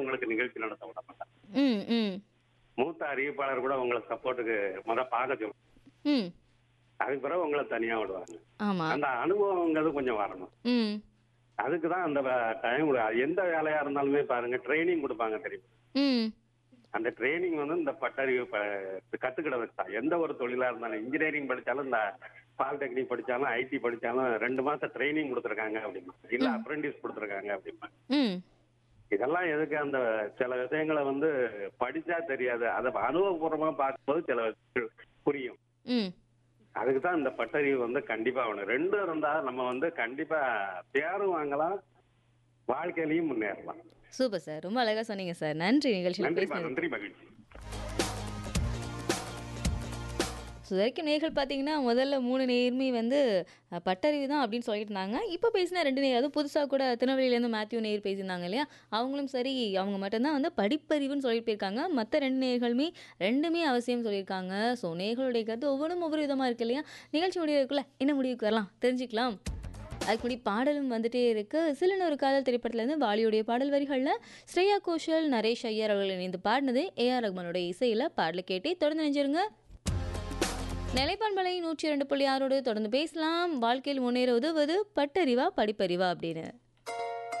உங்களுக்கு நிகழ்ச்சி நடத்த விட மாட்டாங்க ம் ம் மூத்த அறிவிப்பாளர் கூட உங்களை சப்போர்ட்டுக்கு முத பார்க்க சொல்லுவாங்க ம் அதுக்கு பிறகு உங்களை தனியா விடுவாங்க ஆமாம் அந்த அனுபவங்கிறது கொஞ்சம் வரணும் ம் அதுக்கு தான் அந்த டைம் எந்த வேலையா இருந்தாலுமே பாருங்க ட்ரைனிங் கொடுப்பாங்க தெரியும் ம் அந்த ட்ரைனிங் வந்து இந்த பட்டறிவு ப- கத்துக்கிட வச்சா எந்த ஒரு தொழிலா இருந்தாலும் இன்ஜினியரிங் படிச்சாலும் இந்த பாலிடெக்னிக் படிச்சாலும் ஐடி படிச்சாலும் ரெண்டு மாசம் ட்ரைனிங் கொடுத்துருக்காங்க அப்படிமா இல்ல அப்ரெண்டிஸ் கொடுத்துருக்காங்க அப்படிமா ம் இதெல்லாம் எதுக்கு அந்த சில விஷயங்களை வந்து படிச்சா தெரியாது அதை அனுபவபூர்வமா பார்க்கும்போது சில விஷயங்கள் புரியும் ம் அதுக்கு தான் இந்த பட்டறிவு வந்து கண்டிப்பா வேணும் ரெண்டும் இருந்தா நம்ம வந்து கண்டிப்பா பேரும் வாங்கலாம் வாழ்க்கையிலையும் முன்னேறலாம் சூப்பர் சார் ரொம்ப அழகாக சொன்னீங்க சார் நன்றி நிகழ்ச்சியில் நன்றிமா பேசினது நன்றி மகிழ்ச்சி ஸோ வரைக்கும் நேர்கள் பார்த்தீங்கன்னா முதல்ல மூணு நேர்மை வந்து அஹ், பட்டறிவு தான் அப்படின்னு சொல்லிட்டு இருந்தாங்க இப்போ பேசின ரெண்டு நேர் அதுவும் புதுசாக கூட திருநெல்வேலியிலேருந்து மேத்யூ நேர் பேசியிருந்தாங்க இல்லையா அவங்களும் சரி அவங்க மட்டும்தான் வந்து படிப்பறிவுன்னு சொல்லிட்டு போயிருக்காங்க மற்ற ரெண்டு நேர்களுமே ரெண்டுமே அவசியம் சொல்லியிருக்காங்க ஸோ நேர்களுடைய கருத்து ஒவ்வொன்றும் ஒவ்வொரு விதமாக இருக்கு இல்லையா நிகழ்ச்சி முடிவுக்குள்ள என்ன முடிவுக்கு வரலாம் தெரிஞ்சுக்கலாம் அதுக்கு முன்னாடி பாடலும் வந்துட்டே இருக்கு சிலன் ஒரு காதல் திரைப்படத்துலேருந்து வாலியுடைய பாடல் வரிகளில் ஸ்ரேயா கோஷல் நரேஷ் ஐயர் அவர்கள் இணைந்து பாடினது ஏஆர் ரஹ்மானோட இசையில் பாடலை கேட்டே தொடர்ந்து நினைஞ்சிருங்க நிலைப்பண்பலை நூற்றி இரண்டு புள்ளி ஆறோடு தொடர்ந்து பேசலாம் வாழ்க்கையில் முன்னேற உதவுவது பட்டறிவா படிப்பறிவா அப்படின்னு